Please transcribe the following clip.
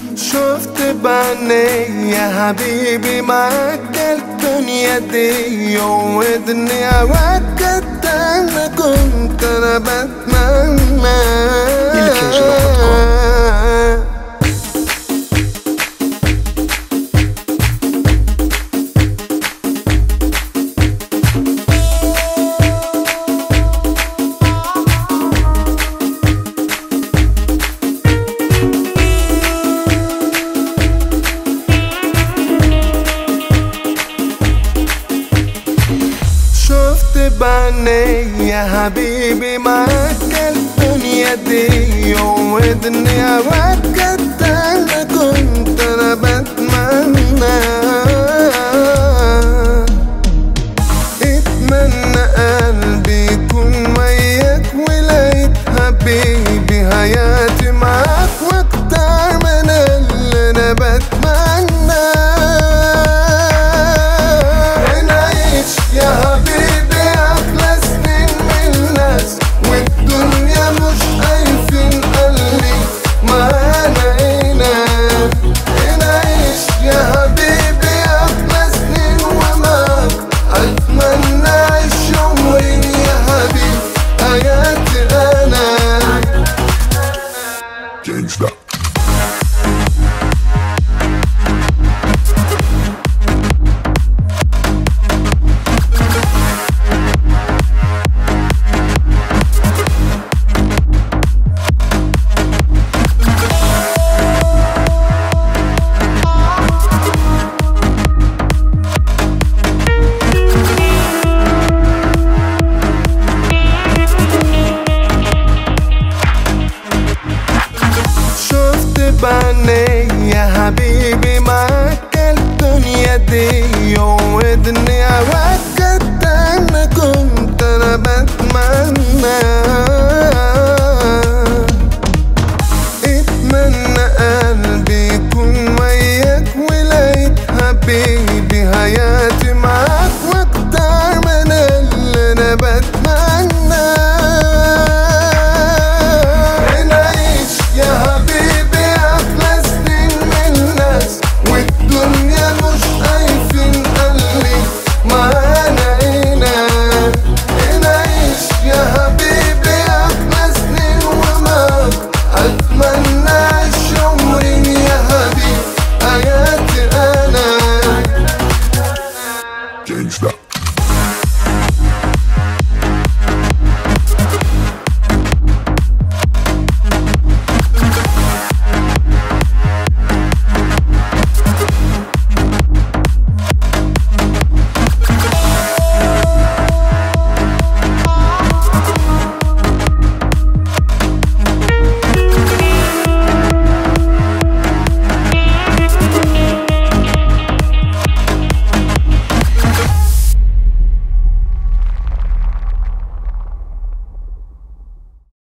شفت بعيني يا حبيبي معاك الدنيا دي وودني اوقات انا كنت انا بتمنى شفت بعيني يا حبيبي معاك الدنيا دي ودني اوقات انا كنت انا بتمنى اتمنى قلبي يكون وياك ولقيت حبيبي حياتي معاك واكتر من اللي انا بتمنى نعيش يا حبيبي احلى سنين من الناس والدنيا مش عايزين قلبي معانا هنا نعيش يا حبيبي احلى سنين ومعاك اتمنى اعيش عمري يا حبيبي حياتي انا Change that. شفت بعيني يا حبيبي معاك الدنيا دي ودني اوقات انا كنت انا بتمنى